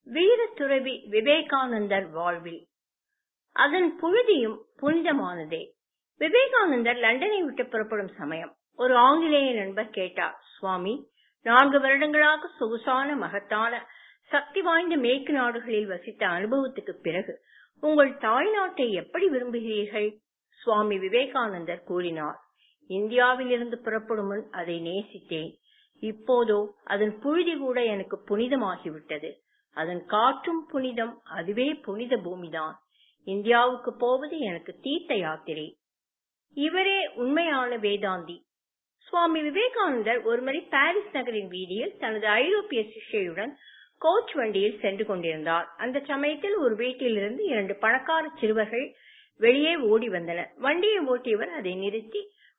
வீரத்துறவி விவேகானந்தர் வாழ்வில் அதன் புழுதியும் புனிதமானதே விவேகானந்தர் லண்டனை விட்டு புறப்படும் சமயம் ஒரு ஆங்கிலேய நண்பர் கேட்டார் சுவாமி நான்கு வருடங்களாக சொகுசான மகத்தான சக்தி வாய்ந்த மேற்கு நாடுகளில் வசித்த அனுபவத்துக்கு பிறகு உங்கள் தாய் நாட்டை எப்படி விரும்புகிறீர்கள் சுவாமி விவேகானந்தர் கூறினார் இந்தியாவில் இருந்து புறப்படும் முன் அதை நேசித்தேன் இப்போதோ அதன் புழுதி கூட எனக்கு புனிதமாகிவிட்டது அதன் காற்றும் புனிதம் அதுவே புனித பூமிதான் இந்தியாவுக்கு போவது எனக்கு தீர்த்த யாத்திரை இவரே உண்மையான வேதாந்தி சுவாமி விவேகானந்தர் ஒருமுறை பாரிஸ் நகரின் வீதியில் தனது ஐரோப்பிய சிஷ்யையுடன் கோச் வண்டியில் சென்று கொண்டிருந்தார் அந்த சமயத்தில் ஒரு வீட்டிலிருந்து இரண்டு பணக்கார சிறுவர்கள் வெளியே ஓடி வந்தனர் வண்டியை ஓட்டியவர் அதை நிறுத்தி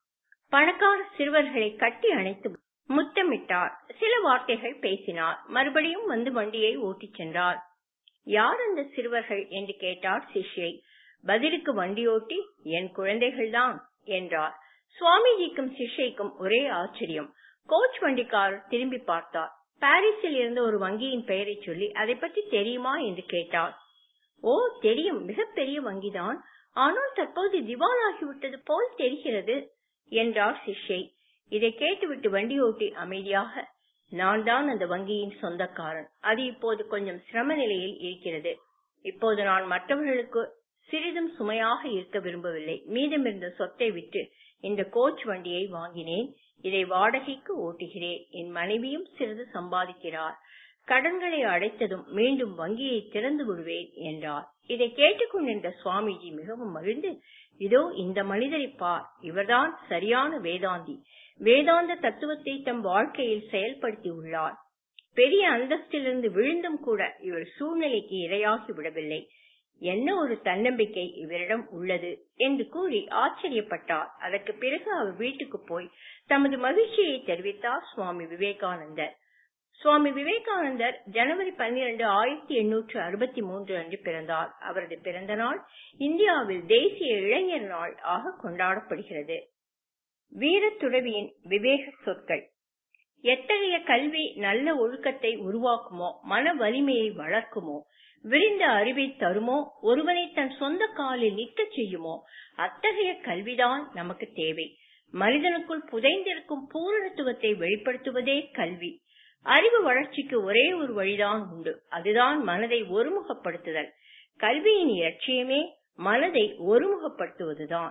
பணக்கார சிறுவர்களை கட்டி அணைத்து முத்தமிட்டார் சில வார்த்தைகள் பேசினார் மறுபடியும் வந்து வண்டியை ஓட்டிச் சென்றார் யார் அந்த சிறுவர்கள் என்று கேட்டார் சிஷ்யை பதிலுக்கு வண்டியோட்டி என் குழந்தைகள்தான் என்றார் சுவாமிஜிக்கும் சிஷ்யைக்கும் ஒரே ஆச்சரியம் கோச் வண்டிக்காரர் திரும்பி பார்த்தார் பாரிஸில் இருந்த ஒரு வங்கியின் பெயரை சொல்லி அதை பற்றி தெரியுமா என்று கேட்டார் ஓ தெரியும் மிகப்பெரிய வங்கிதான் ஆனால் தற்போது திவாலாகிவிட்டது போல் தெரிகிறது என்றார் சிஷ்யை இதை கேட்டுவிட்டு வண்டி ஓட்டி அமைதியாக நான் தான் அந்த வங்கியின் சொந்தக்காரன் அது இப்போது கொஞ்சம் சிரம நிலையில் இருக்கிறது இப்போது நான் மற்றவர்களுக்கு சிறிதும் சுமையாக இருக்க விரும்பவில்லை மீதமிருந்த சொத்தை விட்டு இந்த கோச் வண்டியை வாங்கினேன் இதை வாடகைக்கு ஓட்டுகிறேன் என் மனைவியும் சிறிது சம்பாதிக்கிறார் கடன்களை அடைத்ததும் மீண்டும் வங்கியை திறந்து விடுவேன் என்றார் இதை கேட்டுக்கொண்டிருந்த சுவாமிஜி மிகவும் மகிழ்ந்து இதோ இந்த மனிதரை பார் இவர்தான் சரியான வேதாந்தி வேதாந்த தத்துவத்தை தம் வாழ்க்கையில் செயல்படுத்தி உள்ளார் பெரிய அந்தஸ்திலிருந்து விழுந்தும் கூட இவர் சூழ்நிலைக்கு இரையாகி விடவில்லை என்ன ஒரு தன்னம்பிக்கை இவரிடம் உள்ளது என்று கூறி ஆச்சரியப்பட்டார் அதற்கு பிறகு அவர் வீட்டுக்கு போய் தமது மகிழ்ச்சியை தெரிவித்தார் சுவாமி விவேகானந்தர் சுவாமி விவேகானந்தர் ஜனவரி பன்னிரண்டு ஆயிரத்தி எண்ணூற்று அறுபத்தி மூன்று அன்று பிறந்தார் அவரது பிறந்த நாள் இந்தியாவில் தேசிய இளைஞர் நாள் ஆக கொண்டாடப்படுகிறது வீரத்துறவியின் விவேக சொற்கள் எத்தகைய கல்வி நல்ல ஒழுக்கத்தை உருவாக்குமோ மன வலிமையை வளர்க்குமோ விரிந்த அறிவை தருமோ ஒருவனை தன் சொந்த காலில் நிற்கச் செய்யுமோ அத்தகைய கல்விதான் நமக்கு தேவை மனிதனுக்குள் புதைந்திருக்கும் பூரணத்துவத்தை வெளிப்படுத்துவதே கல்வி அறிவு வளர்ச்சிக்கு ஒரே ஒரு வழிதான் உண்டு அதுதான் மனதை ஒருமுகப்படுத்துதல் கல்வியின் இலட்சியமே மனதை ஒருமுகப்படுத்துவதுதான்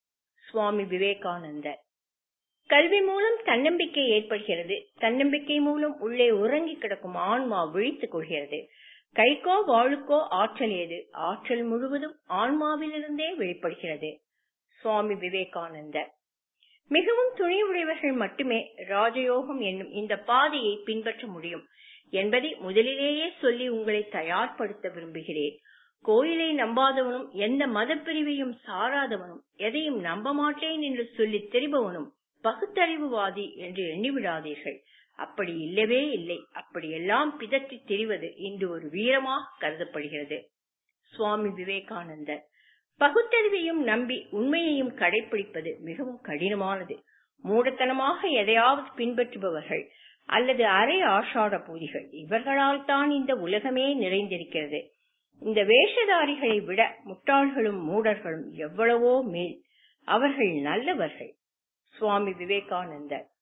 சுவாமி விவேகானந்தர் கல்வி மூலம் தன்னம்பிக்கை ஏற்படுகிறது தன்னம்பிக்கை மூலம் உள்ளே உறங்கி கிடக்கும் ஆன்மா விழித்துக் கொள்கிறது கைக்கோ வாழுக்கோ ஆற்றல் ஏது ஆற்றல் முழுவதும் ஆன்மாவிலிருந்தே வெளிப்படுகிறது சுவாமி விவேகானந்தர் மிகவும் துணிவுடையவர்கள் மட்டுமே ராஜயோகம் என்னும் இந்த பாதையை பின்பற்ற முடியும் என்பதை முதலிலேயே சொல்லி உங்களை தயார்படுத்த விரும்புகிறேன் கோயிலை நம்பாதவனும் எந்த மத பிரிவையும் சாராதவனும் எதையும் நம்ப மாட்டேன் என்று சொல்லி திரிபவனும் பகுத்தறிவுவாதி என்று எண்ணிவிடாதீர்கள் அப்படி இல்லவே இல்லை அப்படியெல்லாம் பிதற்றி திரிவது இன்று ஒரு வீரமாக கருதப்படுகிறது சுவாமி விவேகானந்தர் பகுத்தறிவையும் நம்பி உண்மையையும் கடைபிடிப்பது மிகவும் கடினமானது மூடத்தனமாக எதையாவது பின்பற்றுபவர்கள் அல்லது அரை ஆஷாட பூதிகள் இவர்களால் தான் இந்த உலகமே நிறைந்திருக்கிறது இந்த வேஷதாரிகளை விட முட்டாள்களும் மூடர்களும் எவ்வளவோ மேல் அவர்கள் நல்லவர்கள் சுவாமி விவேகானந்தர்